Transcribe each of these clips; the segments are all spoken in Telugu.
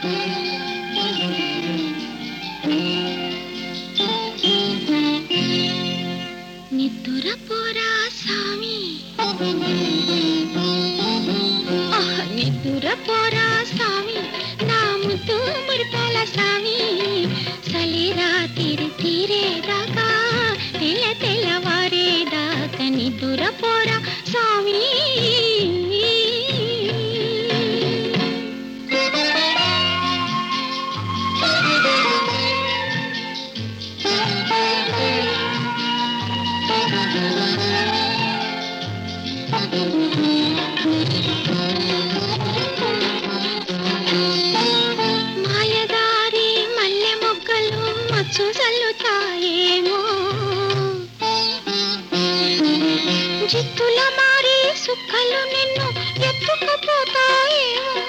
నిద్దుర పోరా స్వామి ఆహ్, నిద్దుర పోరా స్వామి నా ముద్దు మురిపాల స్వామి సలిరా తీరి తీరేదాకా తెల్ల తెల్లవారేదాకా నిద్దుర పోరా స్వామి మాయదారి మల్లె మొగ్గలు మచ్చు చల్లుతాయేమో జిత్తుల మారి సుక్కలు నిన్ను ఎత్తుకుపోతాయేమో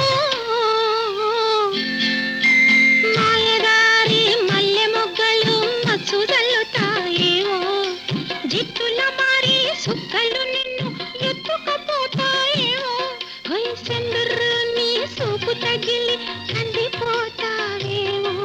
మాయదారి మల్లె మొగ్గలు మచ్చు చల్లుతాయేమో జిత్తుల మారి సుక్కలు నిన్ను ఎత్తుకుపోతాయేమో వయసెందరు నీ సూపు తగిలి కందిపోతావేమో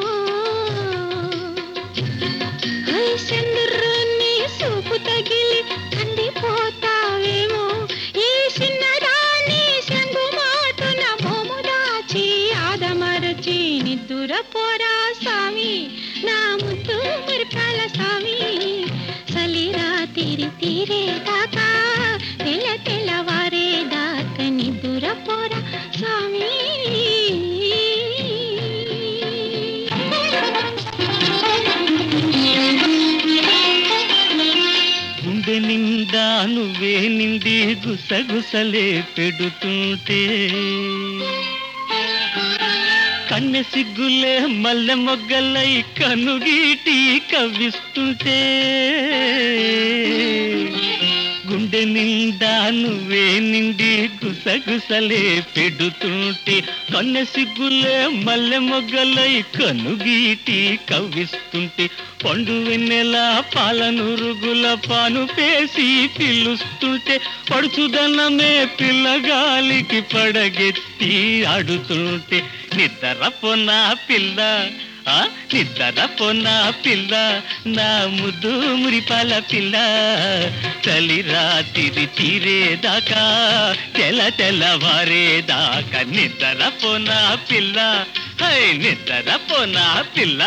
వయసెందరు నీ సూపు తగిలి కందిపోతావేమో ఈ చిన్నదాని శంగు మాటున మోము దాచి ఆదమరచి నిద్దుర పోరా స్వామి నా ముద్దు మురిపాల స్వామి సలిరా తీరి తీరే దాకా తెల్ల తెల్లవారే దాకా నిద్దుర పోరా స్వామి గుండె నిండా నువ్వే నిండి గుసగుసలే పెడుతుంటే కన్నె సిగ్గులే మల్లె మొగ్గలై కనుగీటి కవ్విస్తుంటే గుండె నిండా నువ్వే నిండి గుసగుసలే పెడుతుంటే కన్నె సిగ్గులే మల్లె మొగ్గలై కనుగీటి కవ్విస్తుంటే పండు వెన్నెల పాలనురుగుల పాను పేసి పిలుస్తుంటే పడుచుదనమే పిల్లగాలికి పడగెత్తి ఆడుతుంటే నిద్రపో నా పిల్ల ఆ నిద్రపో నా పిల్ల నా ముద్దు మురిపాల పిల్ల చలి రాత్రి తీరేదాకా తెల తెల్లవారేదాకా నిద్రపో నా పిల్ల హై నిద్రపో నా పిల్ల